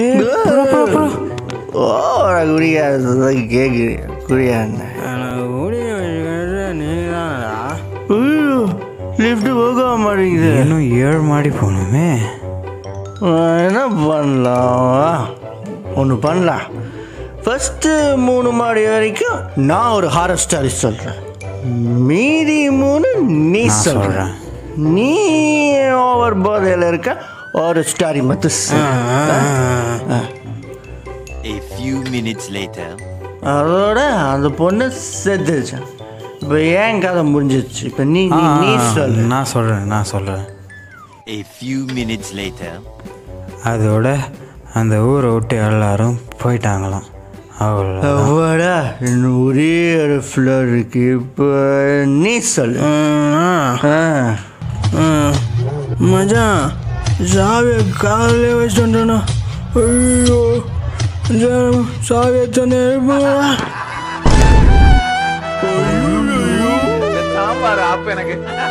ஓவரா குடிக்காது கேட்குறேன் குடியாண்ண எனக்கு முடிய வச்சுக்கிறது நீங்களாடா லிஃப்ட் போக மாட்டேங்குது இன்னும் ஏழு மாடி போகணுமே நான் என்ன பண்ணலாம் ஒன்று பண்ணலாம் ஃபஸ்ட்டு மூணு மாடி வரைக்கும் நான் ஒரு ஹாரர் ஸ்டாரி சொல்கிறேன் மீதி மூணு நீ நான் சொல்ற சொல்றேன். நீ ஓவர் போதையில் இருக்க ஒரு ஸ்டாரி மட்டும் சொல்லு. A few minutes later. அதோட அந்த பொண்ணு செத்துருச்சு இப்போ ஏன் கதை முடிஞ்சிச்சு இப்போ நீ ஆ, நீ- நீ ஆ, சொல்லு நான் சொல்கிறேன் நான் சொல்கிறேன் A few minutes later. அதோட அந்த ஊரை விட்டு எல்லாரும் போயிட்டாங்களாம் அவ்வளோ அவ்வாடா இன்னும் ஒரே ஒரு ஃப்ளோர் இருக்கு இப்போ நீ சொல்லு ஆ மச்சான் சாவியை காலையிலே வச்சுட்டு வந்தேனா ஐயோ மச்சான், சாவியை தந்து சாம்பார் ஆப் எனக்கு